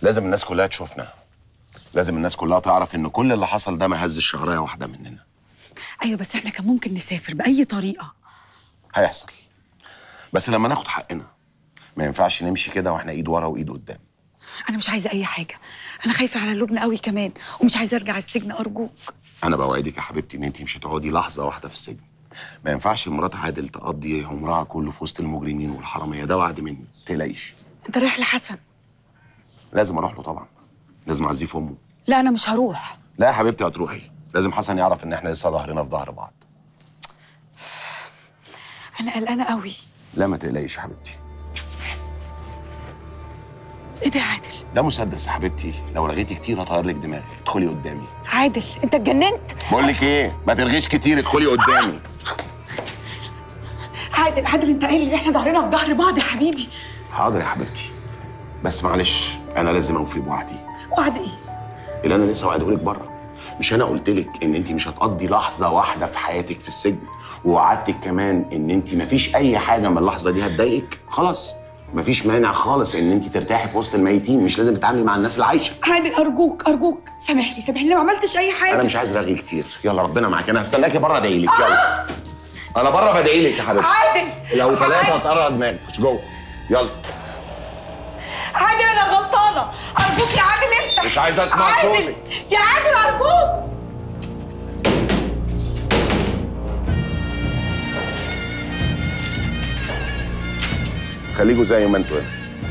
لازم الناس كلها تشوفنا لازم الناس كلها تعرف ان كل اللي حصل ده ما هزش شعرايه واحده مننا ايوه بس احنا كان ممكن نسافر باي طريقه هيحصل بس لما ناخد حقنا ما ينفعش نمشي كده واحنا ايد ورا وايد قدام انا مش عايزه اي حاجه انا خايفه على لبنى قوي كمان ومش عايزه ارجع السجن ارجوك انا بوعدك يا حبيبتي ان انت مش هتقعدي لحظه واحده في السجن ما ينفعش مرات عادل تقضي عمرها كله في وسط المجرمين والحراميه ده وعد مني تقلقيش انت رايح لحسن لازم اروح له طبعا لازم اعزيه في امه لا انا مش هروح لا يا حبيبتي هتروحي لازم حسن يعرف ان احنا لسه ظهرنا في ظهر بعض انا قلقانه قوي لا ما تقلقيش يا حبيبتي ايه ده يا عادل ده مسدس يا حبيبتي لو رغيتي كتير هطير لك دماغك ادخلي قدامي عادل انت اتجننت بقول لك ايه ما ترغيش كتير ادخلي قدامي عادل عادل انت قايل ان احنا ظهرنا في ظهر بعض يا حبيبي حاضر يا حبيبتي بس معلش انا لازم اوفي بوعدي وعد ايه اللي انا لسه وعده لك بره مش انا قلت لك ان انت مش هتقضي لحظه واحده في حياتك في السجن ووعدتك كمان ان انت مفيش اي حاجه من اللحظه دي هتضايقك خلاص مفيش مانع خالص ان انت ترتاحي في وسط الميتين مش لازم تتعاملي مع الناس اللي عايشه عادل ارجوك ارجوك سامحني سامحني انا ما عملتش اي حاجه انا مش عايز رغي كتير يلا ربنا معاك انا هستناكي بره ادعي لك يلا انا بره بدعي لك يا حبيبتي عادل لو ثلاثه عادل. هتقرا دماغك خش جوه يلا عادل انا غلطانه ارجوك يا عادل افتح مش عايز أسمع عادل. صوتك. يا عادل ارجوك خليكوا زي ما انتوا هنا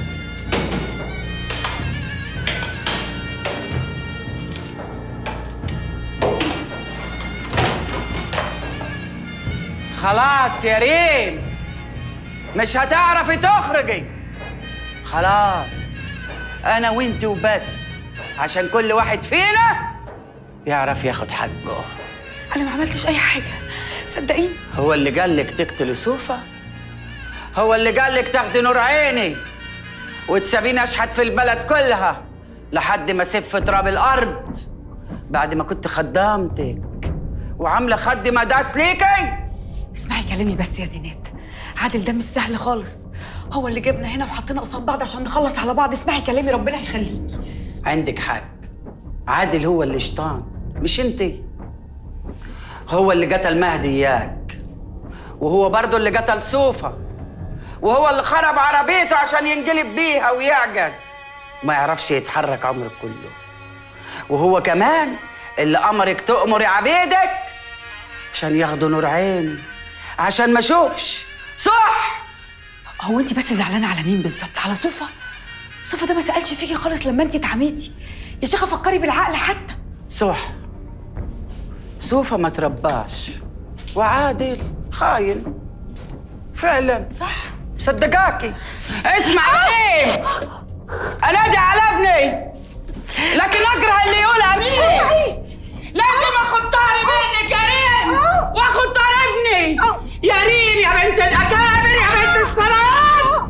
خلاص يا ريم مش هتعرفي تخرجي خلاص انا وانت وبس عشان كل واحد فينا يعرف ياخد حقه انا ما عملتش اي حاجه صدقيني هو اللي قالك تقتلي سوفا هو اللي قالك تاخدي نور عيني وتسابيني اشحت في البلد كلها لحد ما سف تراب الارض بعد ما كنت خدامتك وعامله خد مداس ليكي اسمعي كلامي بس يا زينات عادل ده مش سهل خالص هو اللي جابنا هنا وحطينا قصاد بعض عشان نخلص على بعض اسمعي كلامي ربنا يخليكي عندك حق عادل هو اللي شطان مش انت هو اللي قتل مهدي اياك وهو برضه اللي قتل سوفا وهو اللي خرب عربيته عشان ينقلب بيها ويعجز ما يعرفش يتحرك عمره كله وهو كمان اللي امرك تؤمري عبيدك عشان ياخدوا نور عيني عشان ما اشوفش صح هو انت بس زعلانه على مين بالظبط على صوفا صوفا ده ما سالش فيكي خالص لما انت اتعميتي يا شيخه فكري بالعقل حتى صح سوفا ما ترباش وعادل خاين فعلا صح صدقاكي اسمع ايه انادي على ابني لكن اكره اللي يقول امين لازم اخد طاري منك يا ريم واخد طار ابني يا ريم يا بنت الاكابر يا بنت السراب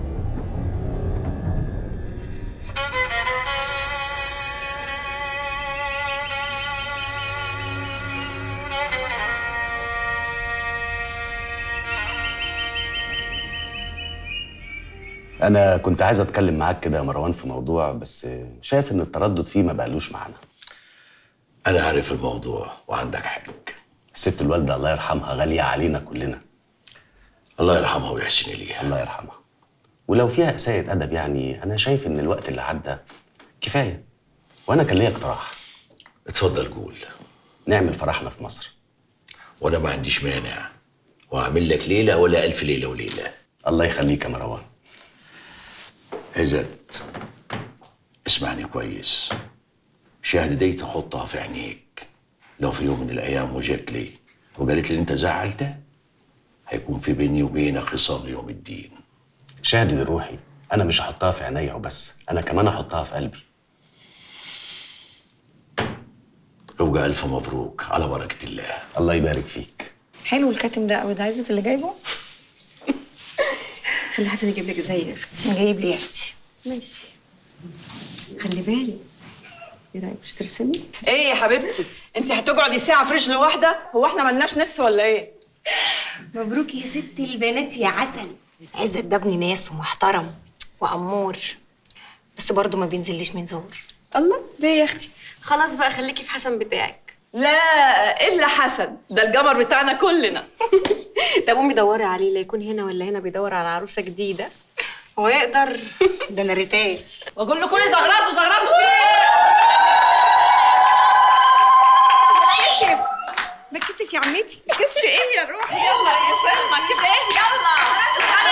انا كنت عايز اتكلم معاك كده يا مروان في موضوع بس شايف ان التردد فيه ما بقالوش معانا أنا عارف الموضوع وعندك حق الست الوالده الله يرحمها غاليه علينا كلنا الله يرحمها ويحسن إليها الله يرحمها ولو فيها اساءه ادب يعني انا شايف ان الوقت اللي عدى كفايه وانا كان ليا اقتراح اتفضل قول نعمل فرحنا في مصر وأنا ما عنديش مانع وأعمل لك ليلة ولا ألف ليلة وليلة الله يخليك يا مروان عزت اسمعني كويس شهد دي تحطها في عينيك لو في يوم من الأيام وجت لي وقالت لي أنت زعلت هيكون في بيني وبينك خصام يوم الدين شهدي دي روحي انا مش هحطها في عينيا وبس انا كمان هحطها في قلبي يبقى ألف مبروك على بركة الله الله يبارك فيك حلو الكاتم ده قوي ده عزت اللي جايبه خلي حسن يجيب لك زي اختي جايب لي اختي ماشي خلي بالي ايه رايك مش ترسمي ايه يا حبيبتي انت هتقعدي ساعه في رجل واحده هو احنا ملناش نفس ولا ايه مبروك يا ست البنات يا عسل عزت ده ابن ناس ومحترم وامور بس برضه ما بينزليش من زور الله ليه يا اختي خلاص بقى خليكي في حسن بتاعك لا الا حسن ده الجمر بتاعنا كلنا طب قومي دوري عليه لا يكون هنا ولا هنا بيدور على عروسه جديده هو يقدر ده انا ريتال واقول له كل زغرات وزغرات فيه كسف بكسف يا عمتي كسف ايه يا روحي يلا يا سلمى كده يلا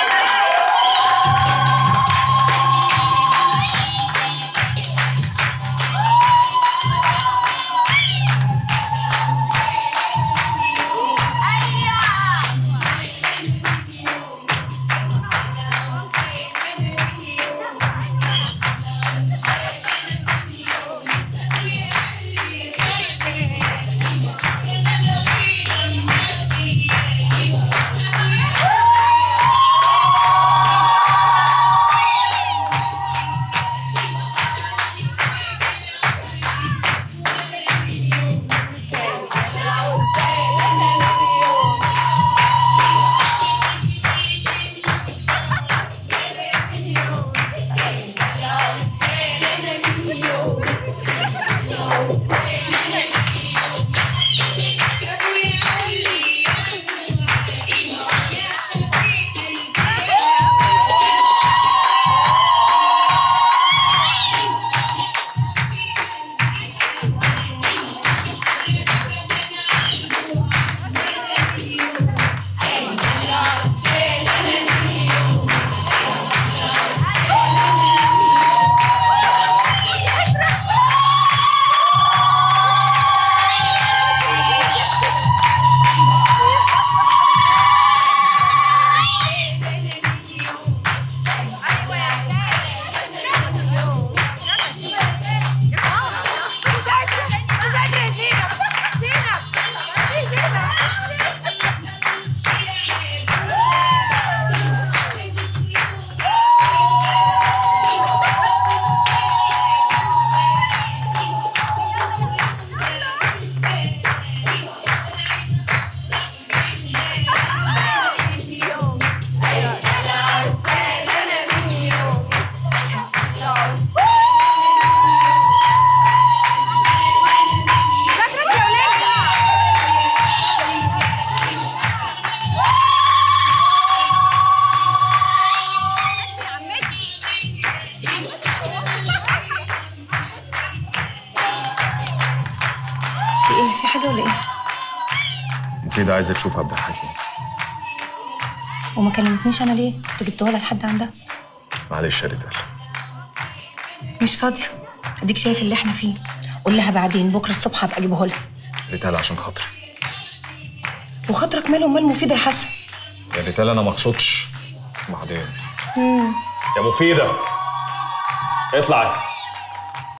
في ايه في حاجه ولا ايه مفيدة عايزة تشوف عبد الحكيم وما كلمتنيش انا ليه كنت جبتوها لها لحد عندها معلش يا ريتال مش فاضيه اديك شايف اللي احنا فيه قول لها بعدين بكره الصبح هبقى اجيبه لها ريتال عشان خاطري وخاطرك ماله ومال مفيد يا حسن يا ريتال أنا ما اقصدش بعدين يا مفيدة اطلعي